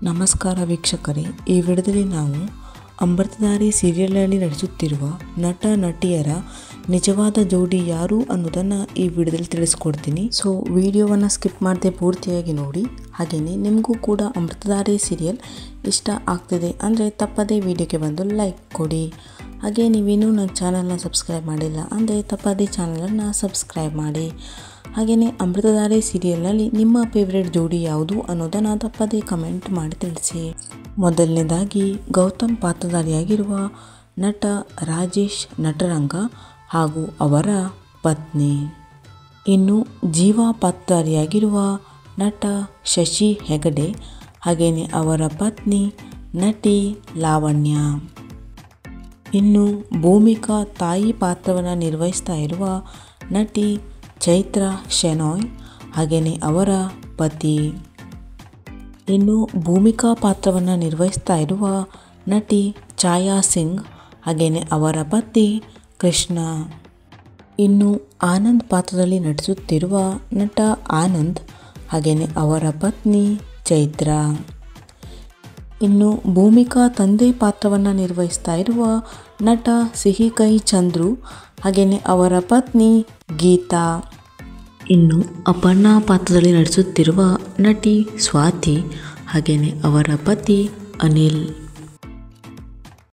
ನಮಸ್ಕಾರ ವೀಕ್ಷಕರೇ ಈ ವಿಡಿಯೋದಲ್ಲಿ ನಾವು ಅಮೃತಧಾರಿ ಸೀರಿಯಲ್ನಲ್ಲಿ ನಡೆಸುತ್ತಿರುವ ನಟ ನಟಿಯರ ನಿಜವಾದ ಜೋಡಿ ಯಾರು ಅನ್ನೋದನ್ನು ಈ ವಿಡಿಯೋದಲ್ಲಿ ತಿಳಿಸ್ಕೊಡ್ತೀನಿ ಸೊ ವಿಡಿಯೋವನ್ನು ಸ್ಕಿಪ್ ಮಾಡದೆ ಪೂರ್ತಿಯಾಗಿ ನೋಡಿ ಹಾಗೆಯೇ ನಿಮಗೂ ಕೂಡ ಅಮೃತಧಾರಿ ಸೀರಿಯಲ್ ಇಷ್ಟ ಆಗ್ತಿದೆ ಅಂದರೆ ತಪ್ಪದೇ ವಿಡಿಯೋಗೆ ಬಂದು ಲೈಕ್ ಕೊಡಿ ಹಾಗೆ ನೀವೇನೂ ನನ್ನ ಚಾನಲ್ನ ಸಬ್ಸ್ಕ್ರೈಬ್ ಮಾಡಿಲ್ಲ ಅಂದರೆ ತಪ್ಪದೇ ಚಾನಲನ್ನು ಸಬ್ಸ್ಕ್ರೈಬ್ ಮಾಡಿ ಹಾಗೆಯೇ ಅಮೃತಧಾರೆ ಸೀರಿಯಲ್ನಲ್ಲಿ ನಿಮ್ಮ ಫೇವ್ರೆಟ್ ಜೋಡಿ ಯಾವುದು ಅನ್ನೋದನ್ನು ತಪ್ಪದೇ ಕಮೆಂಟ್ ಮಾಡಿ ತಿಳಿಸಿ ಮೊದಲನೇದಾಗಿ ಗೌತಮ್ ಪಾತ್ರಧಾರಿಯಾಗಿರುವ ನಟ ರಾಜೇಶ್ ನಟರಂಗ ಹಾಗೂ ಅವರ ಪತ್ನಿ ಇನ್ನು ಜೀವ ಪಾತ್ರಧಾರಿಯಾಗಿರುವ ನಟ ಶಶಿ ಹೆಗಡೆ ಹಾಗೆಯೇ ಅವರ ಪತ್ನಿ ನಟಿ ಲಾವಣ್ಯ ಇನ್ನು ಭೂಮಿಕಾ ತಾಯಿ ಪಾತ್ರವನ್ನು ನಿರ್ವಹಿಸ್ತಾ ಇರುವ ನಟಿ ಚೈತ್ರ ಶೆನಾಯ್ ಹಾಗೆಯೇ ಅವರ ಪತಿ ಇನ್ನು ಭೂಮಿಕಾ ಪಾತ್ರವನ್ನು ನಿರ್ವಹಿಸ್ತಾ ಇರುವ ನಟಿ ಛಾಯಾ ಸಿಂಗ್ ಹಾಗೆಯೇ ಅವರ ಪತಿ ಕೃಷ್ಣ ಇನ್ನು ಆನಂದ್ ಪಾತ್ರದಲ್ಲಿ ನಟಿಸುತ್ತಿರುವ ನಟ ಆನಂದ್ ಹಾಗೆಯೇ ಅವರ ಪತ್ನಿ ಚೈತ್ರ ಇನ್ನು ಭೂಮಿಕಾ ತಂದೆ ಪಾತ್ರವನ್ನು ನಿರ್ವಹಿಸ್ತಾ ಇರುವ ನಟ ಸಿಹಿಕೈ ಚಂದ್ರು ಹಾಗೆಯೇ ಅವರ ಪತ್ನಿ ಗೀತಾ ಇನ್ನು ಅಪರ್ಣಾ ಪಾತ್ರದಲ್ಲಿ ನಟಿಸುತ್ತಿರುವ ನಟಿ ಸ್ವಾತಿ ಹಾಗೆಯೇ ಅವರ ಪತಿ ಅನಿಲ್